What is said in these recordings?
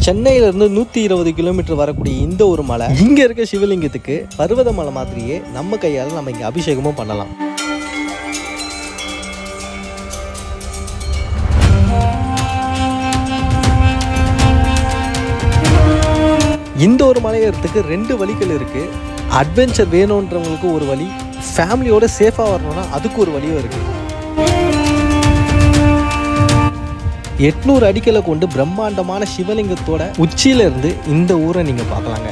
சென்னையிலேருந்து நூற்றி இருபது கிலோமீட்டர் வரக்கூடிய இந்த ஒரு மலை இங்கே இருக்க சிவலிங்கத்துக்கு பர்வத மலை மாதிரியே நம்ம கையால் நம்ம இங்கே அபிஷேகமும் பண்ணலாம் இந்த ஒரு மலை ஏறத்துக்கு ரெண்டு வழிகள் இருக்குது அட்வென்ச்சர் வேணுன்றவங்களுக்கு ஒரு வழி ஃபேமிலியோட சேஃபாக வரணும்னா அதுக்கு ஒரு வழியும் இருக்குது எட்நூறு அடிக்கலை கொண்டு பிரம்மாண்டமான சிவலிங்கத்தோட உச்சியில இருந்து இந்த ஊரை நீங்க பார்க்கலாங்க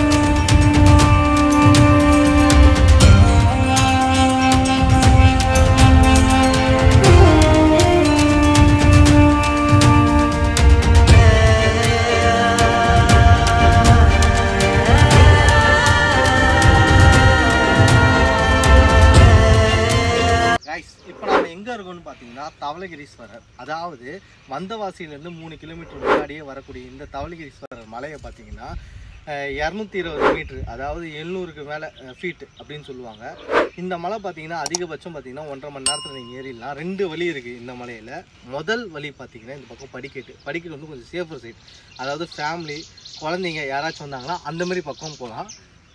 கைஸ் இப்போ நம்ம எங்கே இருக்கோம்னு பார்த்தீங்கன்னா தவளகிரீஸ்வரர் அதாவது வந்தவாசியிலேருந்து மூணு கிலோமீட்டர் முன்னாடியே வரக்கூடிய இந்த தவளகிரீஸ்வரர் மலையை பார்த்தீங்கன்னா இரநூத்தி இருபது மீட்ரு அதாவது எழுநூறுக்கு மேலே ஃபீட் அப்படின்னு சொல்லுவாங்க இந்த மலை பார்த்தீங்கன்னா அதிகபட்சம் பார்த்தீங்கன்னா ஒன்றரை மணி நேரத்தில் நீங்கள் ஏறிடலாம் ரெண்டு வழி இருக்குது இந்த மலையில் முதல் வழி பார்த்தீங்கன்னா இந்த பக்கம் படிக்கட்டு படிக்கட்டு வந்து கொஞ்சம் சேஃபர் சைட் அதாவது ஃபேமிலி குழந்தைங்க யாராச்சும் வந்தாங்கன்னா அந்த மாதிரி பக்கம் போகலாம்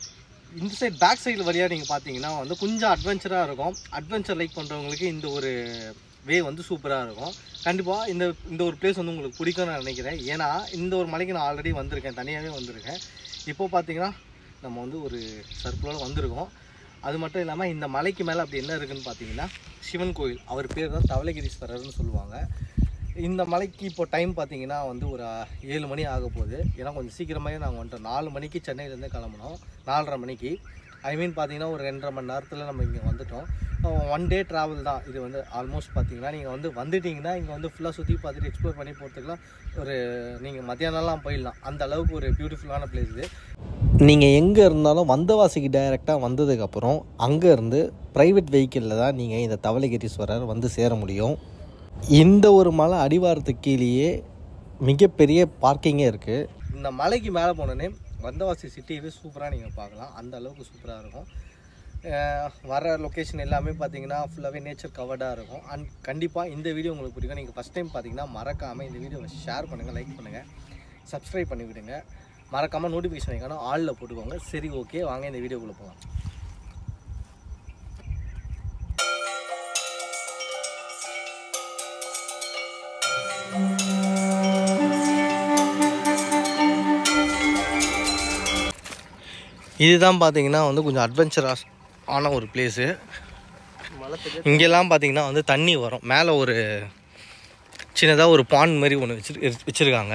இந்த சைடு பேக் சைடு வழியாக நீங்கள் பார்த்தீங்கன்னா வந்து கொஞ்சம் அட்வென்ச்சராக இருக்கும் அட்வென்ச்சர் லைக் பண்ணுறவங்களுக்கு இந்த ஒரு வே வந்து சூப்பராக இருக்கும் கண்டிப்பாக இந்த இந்த ஒரு பிளேஸ் வந்து உங்களுக்கு பிடிக்கும்னு நான் நினைக்கிறேன் ஏன்னா இந்த ஒரு மலைக்கு நான் ஆல்ரெடி வந்திருக்கேன் தனியாகவே வந்திருக்கேன் இப்போ பார்த்தீங்கன்னா நம்ம வந்து ஒரு சர்க்குலர் வந்திருக்கோம் அது மட்டும் இல்லாமல் இந்த மலைக்கு மேலே அப்படி என்ன இருக்குன்னு பார்த்தீங்கன்னா சிவன் கோயில் அவர் பேர் தான் தவளகிரீஸ்வரர்னு சொல்லுவாங்க இந்த மலைக்கு இப்போ டைம் பார்த்தீங்கன்னா வந்து ஒரு அஹ், ஏழு மணி ஆக போகுது ஏன்னா கொஞ்சம் சீக்கிரமாகவே நாங்கள் வந்துட்டோம் நாலு மணிக்கு சென்னையிலேருந்து கிளம்புனோம் நாலரை மணிக்கு ஐ மீன் பார்த்தீங்கன்னா ஒரு ரெண்டரை மணி நேரத்தில் நம்ம இங்கே வந்துட்டோம் ஒன் டே ட்ராவல் தான் இது வந்து ஆல்மோஸ்ட் பார்த்தீங்கன்னா நீங்கள் வந்து வந்துட்டீங்கன்னா இங்கே வந்து ஃபுல்லாக சுற்றி பார்த்துட்டு எக்ஸ்ப்ளோர் பண்ணி போகிறதுக்குலாம் ஒரு நீங்கள் மத்தியானம்லாம் போயிடலாம் அந்த அளவுக்கு ஒரு பியூட்டிஃபுல்லான பிளேஸ் இது நீங்கள் எங்கே இருந்தாலும் வந்தவாசிக்கு டைரெக்டாக வந்ததுக்கப்புறம் அங்கேருந்து ப்ரைவேட் வெஹிக்கிளில் தான் நீங்கள் இந்த தவளகிரீஸ்வரர் வந்து சேர முடியும் இந்த ஒரு மலை அடிவாரத்துக்கு கீழேயே மிகப்பெரிய பார்க்கிங்கே இருக்குது இந்த மலைக்கு மேலே போனோடனே வந்தவாசி சிட்டியவே சூப்பராக நீங்கள் பார்க்கலாம் அந்த அளவுக்கு சூப்பராக இருக்கும் அஹ் வர லொக்கேஷன் எல்லாமே பார்த்தீங்கன்னா ஃபுல்லாகவே நேச்சர் கவர்டாக இருக்கும் அண்ட் கண்டிப்பாக இந்த வீடியோ உங்களுக்கு பிடிக்கும் நீங்கள் ஃபஸ்ட் டைம் பார்த்தீங்கன்னா மறக்காமல் இந்த வீடியோவை ஷேர் பண்ணுங்கள் லைக் பண்ணுங்கள் சப்ஸ்கிரைப் பண்ணி விடுங்க மறக்காமல் நோட்டிஃபிகேஷன் வைக்கணும் ஆளில் போட்டுக்கோங்க சரி ஓகே வாங்க இந்த வீடியோக்குள்ளே போகலாம் இதுதான் பார்த்தீங்கன்னா வந்து கொஞ்சம் அட்வென்ச்சராஸ் ஆன ஒரு பிளேஸு இங்கெல்லாம் பார்த்தீங்கன்னா வந்து தண்ணி வரும் மேலே ஒரு சின்னதாக ஒரு பாண்ட் மாதிரி ஒன்று வச்சு வச்சுருக்காங்க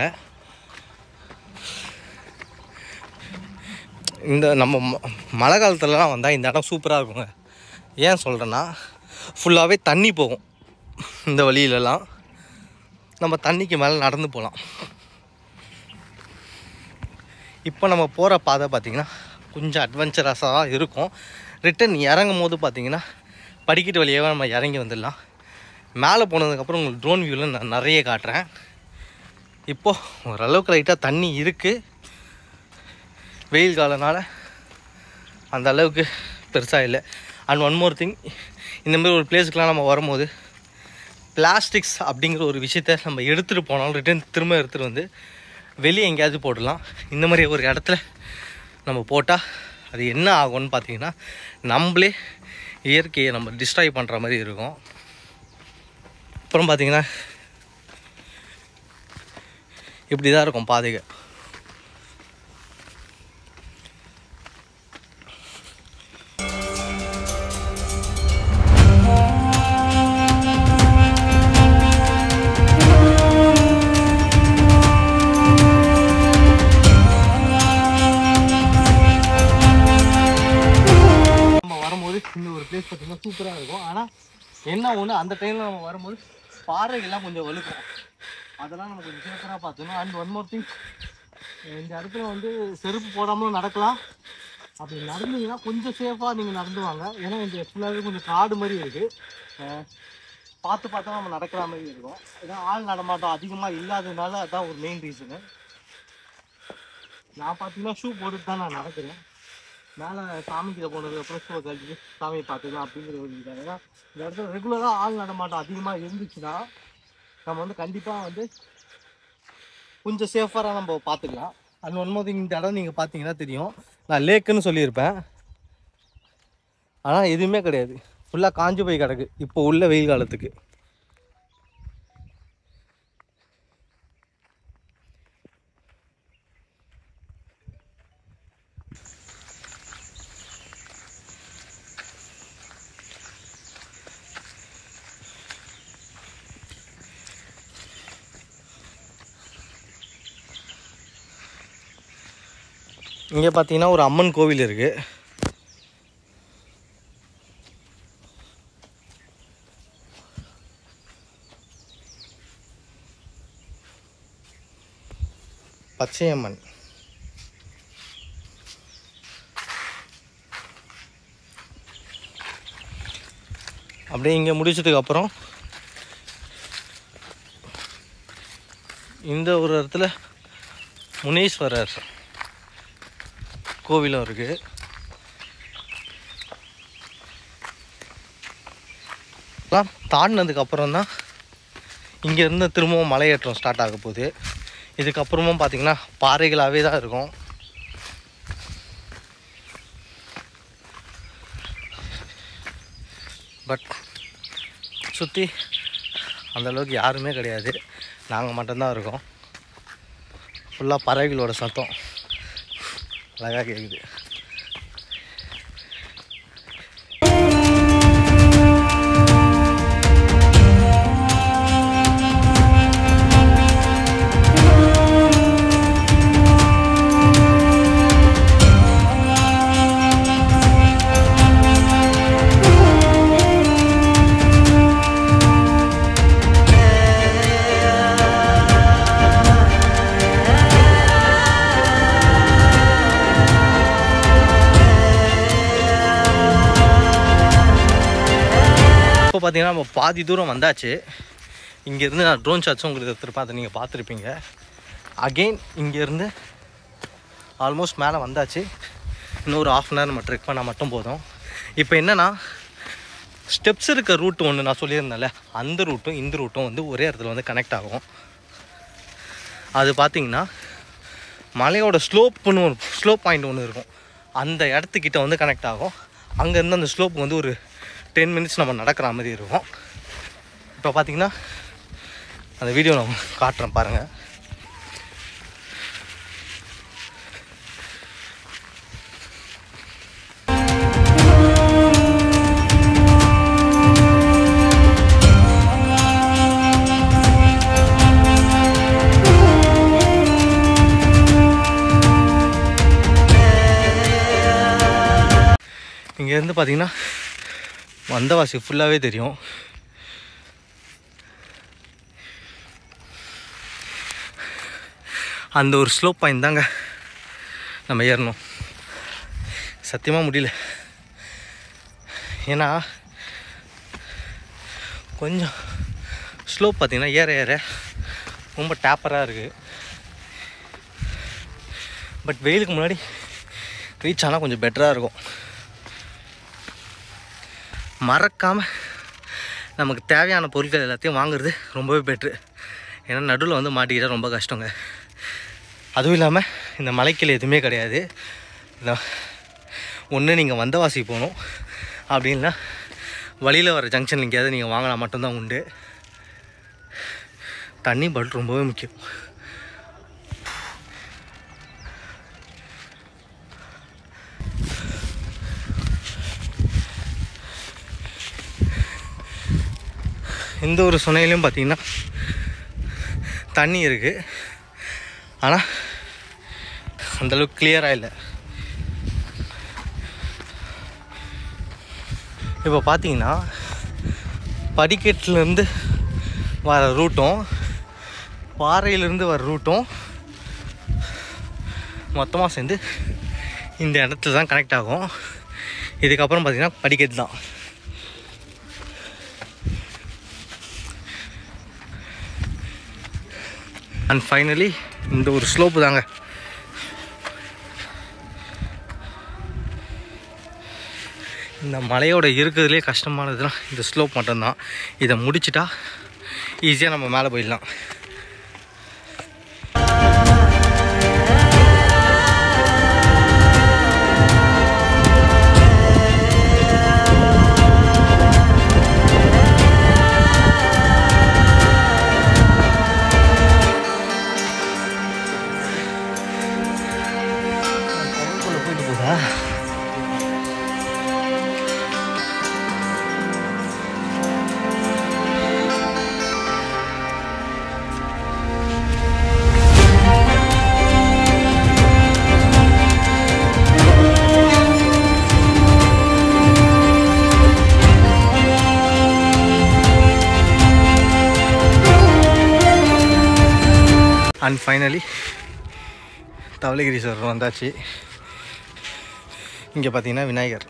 இந்த நம்ம ம- மழை காலத்துலலாம் வந்தால் இந்த இடம் சூப்பராக இருக்குங்க ஏன் சொல்கிறேன்னா ஃபுல்லாகவே தண்ணி போகும் இந்த வழியிலலாம் நம்ம தண்ணிக்கு மேலே நடந்து போகலாம் இப்போ நம்ம போகிற பாதை பார்த்திங்கன்னா கொஞ்சம் அட்வென்ச்சரஸாக இருக்கும் ரிட்டன் இறங்கும் போது பார்த்திங்கன்னா படிக்கட்டு வழியாகவே நம்ம இறங்கி வந்துடலாம் மேலே போனதுக்கப்புறம் உங்களுக்கு ட்ரோன் வியூவில் நான் நிறைய காட்டுறேன் இப்போது ஓரளவுக்கு லைட்டாக தண்ணி இருக்குது வெயில் காலனால அந்த அளவுக்கு பெருசாக இல்லை அண்ட் ஒன் மோர் திங் இந்த மாதிரி ஒரு பிளேஸுக்கெலாம் நம்ம வரும்போது பிளாஸ்டிக்ஸ் அப்படிங்கிற ஒரு விஷயத்த நம்ம எடுத்துகிட்டு போனாலும் ரிட்டர்ன் திரும்ப எடுத்துகிட்டு வந்து வெளியே எங்கேயாவது போடலாம் இந்த மாதிரி ஒரு இடத்துல நம்ம போட்டால் அது என்ன ஆகும்னு பார்த்தீங்கன்னா நம்மளே இயற்கையை நம்ம டிஸ்ட்ராய் பண்ணுற மாதிரி இருக்கும் அப்புறம் பார்த்தீங்கன்னா இப்படி தான் இருக்கும் பாதைகள் நம்ம வரும்போது இந்த ஒரு பிளேஸ் பார்த்தீங்கன்னா சூப்பராக இருக்கும் ஆனால் என்ன ஒன்று அந்த டைமில் நம்ம வரும்போது பாறைகள்லாம் கொஞ்சம் வலுக்கும் அதெல்லாம் நம்ம கொஞ்சம் சேஃபராக பார்த்துக்கணும் அண்ட் ஒன் மோர் திங் இந்த இடத்துல வந்து செருப்பு போடாமலும் நடக்கலாம் அப்படி நடந்தீங்கன்னா கொஞ்சம் சேஃபாக நீங்கள் நடந்து வாங்க ஏன்னா இந்த ஃபுல்லாகவே கொஞ்சம் காடு மாதிரி இருக்குது பார்த்து பார்த்து நம்ம நடக்கிற மாதிரி இருக்கும் ஏன்னா ஆள் நடமாட்டம் அதிகமாக இல்லாததுனால அதான் ஒரு மெயின் ரீசனு நான் பார்த்தீங்கன்னா ஷூ போட்டுட்டு தான் நான் நடக்கிறேன் மேலே சாமிக்கிட்ட போனதுக்கு அப்புறம் ஷூ கழிச்சு சாமியை பார்த்துக்கலாம் அப்படிங்கிற ஒரு இது ஏன்னா இந்த இடத்துல ரெகுலராக ஆள் நடமாட்டம் அதிகமாக இருந்துச்சுன்னா நம்ம வந்து கண்டிப்பாக வந்து கொஞ்சம் சேஃபராக நம்ம பார்த்துக்கலாம் அண்ட் ஒன்பது இந்த இடம் நீங்கள் பார்த்தீங்கன்னா தெரியும் நான் லேக்குன்னு சொல்லியிருப்பேன் ஆனால் எதுவுமே கிடையாது ஃபுல்லாக காஞ்சு போய் கிடக்கு இப்போ உள்ள வெயில் காலத்துக்கு இங்கே பார்த்தீங்கன்னா ஒரு அம்மன் கோவில் இருக்குது பச்சையம்மன் அப்படியே இங்கே முடிச்சதுக்கு அப்புறம் இந்த ஒரு இடத்துல முனீஸ்வரர் கோவிலும் இருக்குது எல்லாம் தாண்டினதுக்கு அப்புறம் தான் இங்கேருந்து திரும்பவும் மலையேற்றம் ஸ்டார்ட் ஆக போகுது இதுக்கப்புறமும் பார்த்தீங்கன்னா பாறைகளாகவே தான் இருக்கும் பட் சுற்றி அந்தளவுக்கு யாருமே கிடையாது நாங்கள் மட்டும்தான் இருக்கோம் ஃபுல்லாக பறவைகளோட சத்தம் அழகாக கேட்குது இப்போ பார்த்தீங்கன்னா நம்ம பாதி தூரம் வந்தாச்சு இங்கேருந்து நான் ட்ரோன் ஷாட்ஸும் உங்களுக்கு எடுத்துருப்பேன் அதை நீங்கள் பார்த்துருப்பீங்க அகெயின் இங்கேருந்து ஆல்மோஸ்ட் மேலே வந்தாச்சு இன்னொரு ஆஃப் அன் ஹவர் நம்ம ட்ரெக் பண்ணால் மட்டும் போதும் இப்போ என்னென்னா ஸ்டெப்ஸ் இருக்க ரூட் ஒன்று நான் சொல்லியிருந்தேன்ல அந்த ரூட்டும் இந்த ரூட்டும் வந்து ஒரே இடத்துல வந்து கனெக்ட் ஆகும் அது பார்த்தீங்கன்னா மலையோட ஸ்லோப்புன்னு ஒரு ஸ்லோப் பாயிண்ட் ஒன்று இருக்கும் அந்த இடத்துக்கிட்ட வந்து கனெக்ட் ஆகும் அங்கேருந்து அந்த ஸ்லோப் வந்து ஒரு டென் மினிட்ஸ் நம்ம நடக்கிற மாதிரி இருக்கும் இப்போ பார்த்தீங்கன்னா அந்த வீடியோ நான் காட்டுறேன் பாருங்கள் இங்கேருந்து பார்த்தீங்கன்னா வந்தவாசி ஃபுல்லாகவே தெரியும் அந்த ஒரு ஸ்லோப் பாயிண்ட் தாங்க நம்ம ஏறணும் சத்தியமாக முடியல ஏன்னா கொஞ்சம் ஸ்லோப் பார்த்தீங்கன்னா ஏற ஏற ரொம்ப டேப்பராக இருக்குது பட் வெயிலுக்கு முன்னாடி ரீச் ஆனால் கொஞ்சம் பெட்டராக இருக்கும் மறக்காமல் நமக்கு தேவையான பொருட்கள் எல்லாத்தையும் வாங்குறது ரொம்பவே பெட்ரு ஏன்னா நடுவில் வந்து மாட்டிக்கிட்டால் ரொம்ப கஷ்டங்க அதுவும் இல்லாமல் இந்த மலைக்கில் எதுவுமே கிடையாது இந்த ஒன்று நீங்கள் வந்தவாசி போகணும் அப்படின்னா வழியில் வர ஜங்ஷன் எங்கேயாவது நீங்கள் வாங்கினா மட்டும்தான் உண்டு தண்ணி பாட்டில் ரொம்பவே முக்கியம் எந்த ஒரு சுனையிலையும் பார்த்தீங்கன்னா தண்ணி இருக்குது ஆனால் அந்தளவுக்கு கிளியராக இல்லை இப்போ பார்த்தீங்கன்னா படிக்கட்டுலேருந்து வர ரூட்டும் பாறையிலேருந்து வர ரூட்டும் மொத்தமாக சேர்ந்து இந்த இடத்துல தான் கனெக்ட் ஆகும் இதுக்கப்புறம் பார்த்தீங்கன்னா படிக்கட்டு தான் அண்ட் ஃபைனலி இந்த ஒரு ஸ்லோப்பு தாங்க இந்த மலையோட இருக்கிறதுலே கஷ்டமானதுலாம் இந்த ஸ்லோப் மட்டும்தான் இதை முடிச்சிட்டா ஈஸியாக நம்ம மேலே போயிடலாம் அண்ட் ஃபைனலி தவளகிரீஸ்வரர் வந்தாச்சு இங்கே பார்த்தீங்கன்னா விநாயகர்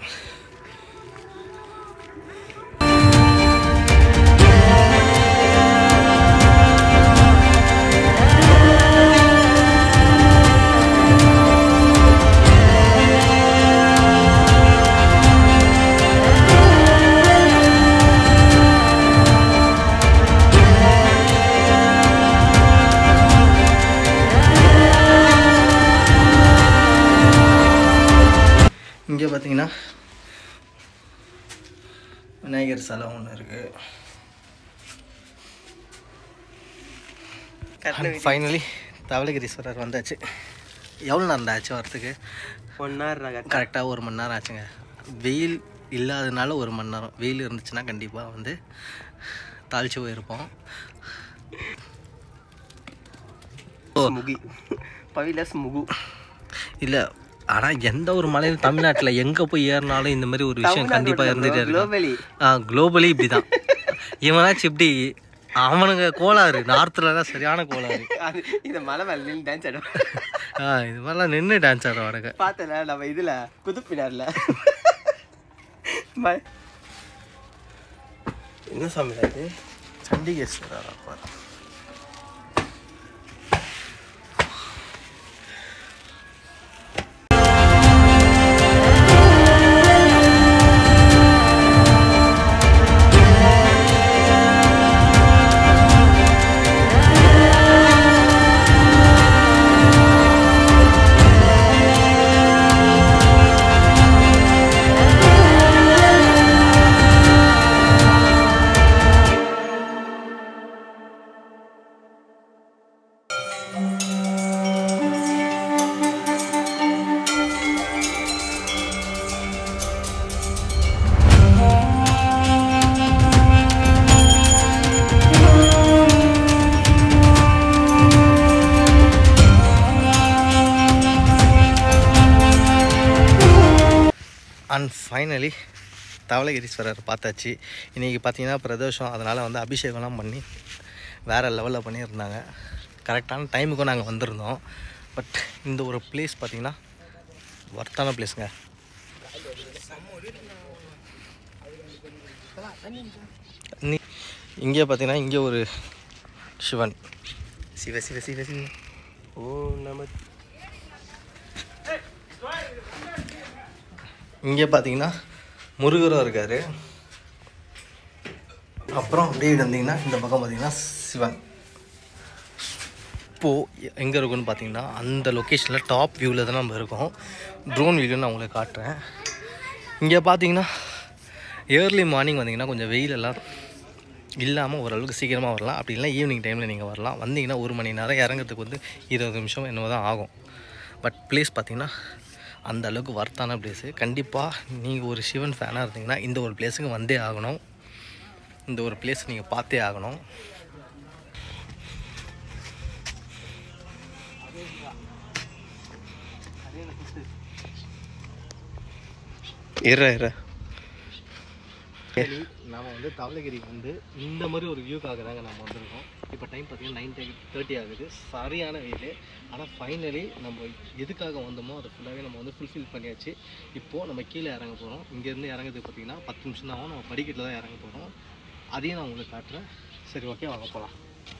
இங்கே பார்த்தீங்கன்னா விநாயகர் சிலை ஒன்று இருக்குது ஃபைனலி தவளகிரீஸ்வரர் வந்தாச்சு எவ்வளோ நேரம் ஆச்சு வரத்துக்கு ஒன் ஹவர் கரெக்டாக ஒரு மணி நேரம் ஆச்சுங்க வெயில் இல்லாதனால ஒரு மணி நேரம் வெயில் இருந்துச்சுன்னா கண்டிப்பாக வந்து தாழ்ச்சி போயிருப்போம் முகி பவிலஸ் முகு இல்லை ஆனால் எந்த ஒரு மலையிலும் தமிழ்நாட்டில் எங்கே போய் ஏறினாலும் இந்த மாதிரி ஒரு விஷயம் கண்டிப்பாக இருந்துகிட்டே இருக்கும் குளோபலி ஆ குளோபலி இப்படி தான் இவனாச்சும் இப்படி அவனுங்க கோளாறு நார்த்துலலாம் சரியான கோளாறு அது இந்த மலை மேல நின்று டான்ஸ் ஆடும் ஆ இது மாதிரிலாம் நின்று டான்ஸ் ஆடுவானுங்க பார்த்தல நம்ம இதுல குதுப்பினார்ல ப- என்ன சாமி அது சண்டிகேஸ்வரர் அப்பா அண்ட் ஃபைனலி தவளகிரீஸ்வரர் பார்த்தாச்சு இன்றைக்கி பார்த்தீங்கன்னா பிரதோஷம் அதனால் வந்து அபிஷேகம்லாம் பண்ணி வேறு லெவலில் பண்ணியிருந்தாங்க கரெக்டான டைமுக்கும் நாங்கள் வந்திருந்தோம் பட் இந்த ஒரு பிளேஸ் பார்த்தீங்கன்னா ஒர்த்தான பிளேஸுங்க நீ இங்கே பார்த்தீங்கன்னா இங்கே ஒரு சிவன் சிவ சிவ சிவ சிவ ஓ நம்ம இங்கே பார்த்தீங்கன்னா முருகரும் இருக்கார் அப்புறம் அப்படியே வந்தீங்கன்னா இந்த பக்கம் பார்த்தீங்கன்னா சிவன் இப்போது எங்கே இருக்குன்னு பார்த்தீங்கன்னா அந்த லொக்கேஷனில் டாப் வியூவில் தான் நம்ம இருக்கோம் ட்ரோன் வியூவில் நான் உங்களுக்கு காட்டுறேன் இங்கே பார்த்தீங்கன்னா ஏர்லி மார்னிங் வந்தீங்கன்னா கொஞ்சம் வெயிலெல்லாம் இல்லாமல் ஓரளவுக்கு சீக்கிரமாக வரலாம் அப்படி இல்லை ஈவினிங் டைமில் நீங்கள் வரலாம் வந்தீங்கன்னா ஒரு மணி நேரம் இறங்குறதுக்கு வந்து இருபது நிமிஷம் என்னவோ தான் ஆகும் பட் பிளேஸ் பார்த்தீங்கன்னா அந்த அளவுக்கு வர்த்தான பிளேஸு கண்டிப்பாக நீங்கள் ஒரு சிவன் ஃபேனாக இருந்தீங்கன்னா இந்த ஒரு பிளேஸுக்கு வந்தே ஆகணும் இந்த ஒரு பிளேஸ் நீங்கள் பார்த்தே ஆகணும் இற இற நம்ம வந்து தவளகிரி வந்து இந்த மாதிரி ஒரு வியூக்காக தாங்க நம்ம வந்திருக்கோம் இப்போ டைம் பார்த்தீங்கன்னா நைன் தேர்ட்டி ஆகுது சரியான வெயில் ஆனால் ஃபைனலி நம்ம எதுக்காக வந்தோமோ அதை ஃபுல்லாகவே நம்ம வந்து ஃபுல்ஃபில் பண்ணியாச்சு இப்போது நம்ம கீழே இறங்க போகிறோம் இங்கேருந்து இறங்குறதுக்கு பார்த்தீங்கன்னா பத்து நிமிஷம் தான் ஆகும் நம்ம படிக்கட்டில் தான் இறங்க போகிறோம் அதையும் நான் உங்களுக்கு காட்டுறேன் சரி ஓகே வாங்க போகலாம்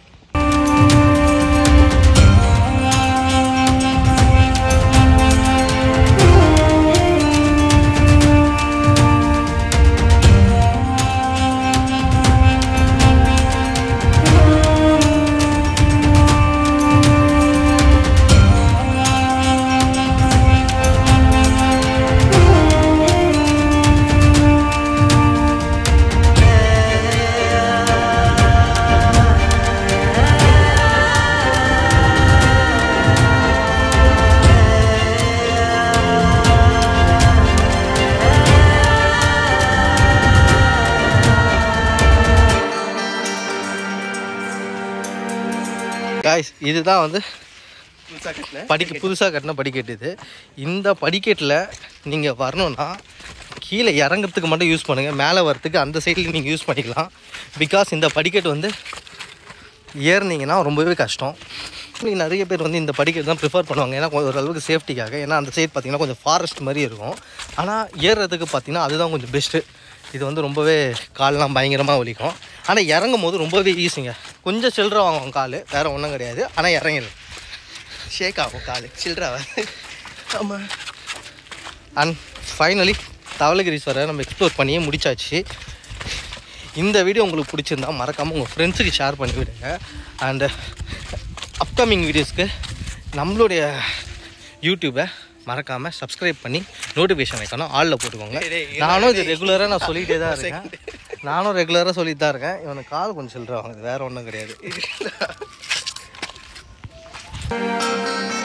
காய்ஸ் இதுதான் வந்து புதுசா கட்டின படிக்க புதுசாக கட்டின படிக்கட்டு இது இந்த படிக்கட்டில் நீங்கள் வரணும்னா கீழே இறங்குறதுக்கு மட்டும் யூஸ் பண்ணுங்கள் மேலே வரத்துக்கு அந்த சைடில் நீங்கள் யூஸ் பண்ணிக்கலாம் பிகாஸ் இந்த படிக்கட்டு வந்து ஏறுனீங்கன்னா ரொம்பவே கஷ்டம் இன்னைக்கு நிறைய பேர் வந்து இந்த படிக்கிறது தான் ப்ரிஃபர் பண்ணுவாங்க ஏன்னா கொஞ்சம் ஓரளவுக்கு சேஃப்டிக்காக ஏன்னா அந்த சைடு பார்த்தீங்கன்னா கொஞ்சம் ஃபாரஸ்ட் மாதிரி இருக்கும் ஆனால் ஏறுறதுக்கு பார்த்தீங்கன்னா அதுதான் கொஞ்சம் பெஸ்ட்டு இது வந்து ரொம்பவே கால்லாம் பயங்கரமாக வலிக்கும் ஆனால் இறங்கும் போது ரொம்பவே ஈஸிங்க கொஞ்சம் சில்லற வாங்குவோம் கால் வேறு ஒன்றும் கிடையாது ஆனால் இறங்கிடும் ஷேக் ஆகும் காலு சில்ட்ராவா ஆமாம் அண்ட் ஃபைனலி தவளகிரீஸ்வரை நம்ம எக்ஸ்ப்ளோர் பண்ணியே முடிச்சாச்சு இந்த வீடியோ உங்களுக்கு பிடிச்சிருந்தா மறக்காமல் உங்கள் ஃப்ரெண்ட்ஸுக்கு ஷேர் பண்ணி விடுங்க அண்டு அப்கமிங் வீடியோஸ்க்கு நம்மளுடைய யூடியூப்பை மறக்காமல் சப்ஸ்கிரைப் பண்ணி நோட்டிஃபிகேஷன் வைக்கணும் ஆளில் போட்டுக்கோங்க டேய், டேய், நானும் இது ரெகுலராக நான் சொல்லிகிட்டே தான் இருக்கேன் நானும் ரெகுலராக சொல்லிட்டு தான் இருக்கேன் இவனுக்கு கால் கொஞ்சம் சில்லற வாங்குது வேறு ஒன்றும் கிடையாது